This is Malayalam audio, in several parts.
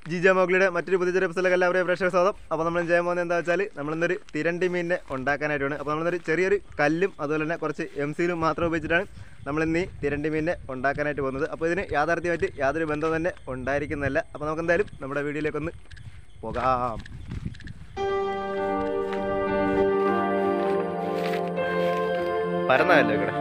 ജിജ മോഗ്ലിയുടെ മറ്റൊരു പുതിയ ചെറിയ പുസ്തകം എല്ലാവരെയും പ്രേക്ഷക സ്വാഗതം അപ്പോൾ നമ്മൾ ചെയ്യാൻ പോകുന്നത് എന്താ വെച്ചാൽ നമ്മളിന്നൊരു തിരണ്ടി മീനിനെ ഉണ്ടാക്കാനായിട്ടാണ് അപ്പോൾ നമ്മളിന്നൊരു ചെറിയൊരു കല്ലും അതുപോലെ തന്നെ കുറച്ച് എം സിയിലും മാത്രം ഉപയോഗിച്ചിട്ടാണ് നമ്മളിന്ന് ഈ തിരണ്ടി മീനിനെ ഉണ്ടാക്കാനായിട്ട് പോകുന്നത് അപ്പോൾ ഇതിന് യാഥാർത്ഥ്യമായിട്ട് യാതൊരു ബന്ധവും തന്നെ ഉണ്ടായിരിക്കുന്നതല്ല അപ്പോൾ നമുക്ക് എന്തായാലും നമ്മുടെ വീഡിയോയിലേക്കൊന്ന് പോകാം പരന്നതല്ലേ ഇവിടെ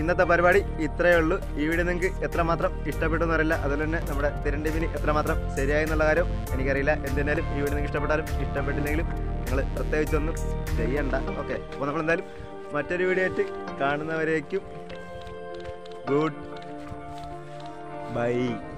ഇന്നത്തെ പരിപാടി ഇത്രയേ ഉള്ളൂ ഈ വീഡിയോ നിങ്ങൾക്ക് എത്രമാത്രം ഇഷ്ടപ്പെട്ടു എന്നറിയില്ല അതുപോലെ തന്നെ നമ്മുടെ തിരണ്ടി മീൻ എത്രമാത്രം ശരിയായി എന്നുള്ള കാര്യം എനിക്കറിയില്ല എന്തിനാലും ഈ വീഡിയോ നിങ്ങൾക്ക് ഇഷ്ടപ്പെട്ടാലും ഇഷ്ടപ്പെട്ടില്ലെങ്കിലും നിങ്ങൾ പ്രത്യേകിച്ചൊന്നും ചെയ്യണ്ട ഓക്കെ അപ്പോൾ നമ്മളെന്തായാലും മറ്റൊരു വീഡിയോ ആയിട്ട് കാണുന്നവരേക്കും ഗുഡ് ബൈ